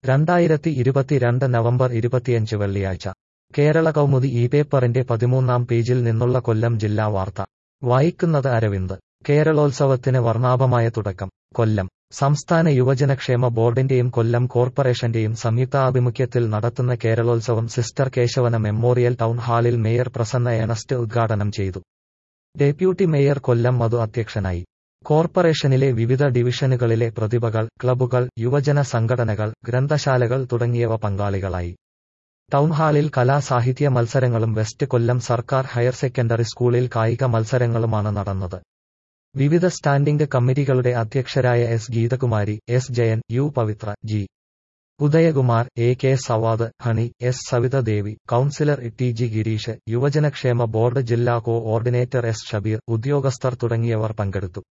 രണ്ടായിരത്തി ഇരുപത്തിരണ്ട് നവംബർ ഇരുപത്തിയഞ്ച് വെള്ളിയാഴ്ച കേരള കൗമുദി ഈ പേപ്പറിന്റെ പതിമൂന്നാം പേജിൽ നിന്നുള്ള കൊല്ലം ജില്ലാ വാർത്ത വായിക്കുന്നത് അരവിന്ദ് കേരളോത്സവത്തിന് വർണ്ണാഭമായ തുടക്കം കൊല്ലം സംസ്ഥാന യുവജനക്ഷേമ ബോർഡിന്റെയും കൊല്ലം കോർപ്പറേഷന്റെയും സംയുക്താഭിമുഖ്യത്തിൽ നടത്തുന്ന Keralotsavam sister Keshavan memorial town ഹാളിൽ മേയർ പ്രസന്ന എണസ്റ്റ് ഉദ്ഘാടനം ചെയ്തു ഡെപ്യൂട്ടി മേയർ കൊല്ലം മധു അധ്യക്ഷനായി കോർപ്പറേഷനിലെ വിവിധ ഡിവിഷനുകളിലെ പ്രതിഭകൾ ക്ലബ്ബുകൾ യുവജന സംഘടനകൾ ഗ്രന്ഥശാലകൾ തുടങ്ങിയവ പങ്കാളികളായി ടൗൺഹാളിൽ കലാസാഹിത്യ മത്സരങ്ങളും വെസ്റ്റ് കൊല്ലം സർക്കാർ ഹയർ സെക്കൻഡറി സ്കൂളിൽ കായിക മത്സരങ്ങളുമാണ് നടന്നത് വിവിധ സ്റ്റാൻഡിംഗ് കമ്മിറ്റികളുടെ അധ്യക്ഷരായ S Geethakumari S Jayan U Pavithra G Udayakumar A K Savad Honey S Savithadevi councillor T G Gireesh യുവജനക്ഷേമ ബോർഡ് ജില്ലാ കോ ഓർഡിനേറ്റർ എസ് ഷബീർ ഉദ്യോഗസ്ഥർ തുടങ്ങിയവർ പങ്കെടുത്തു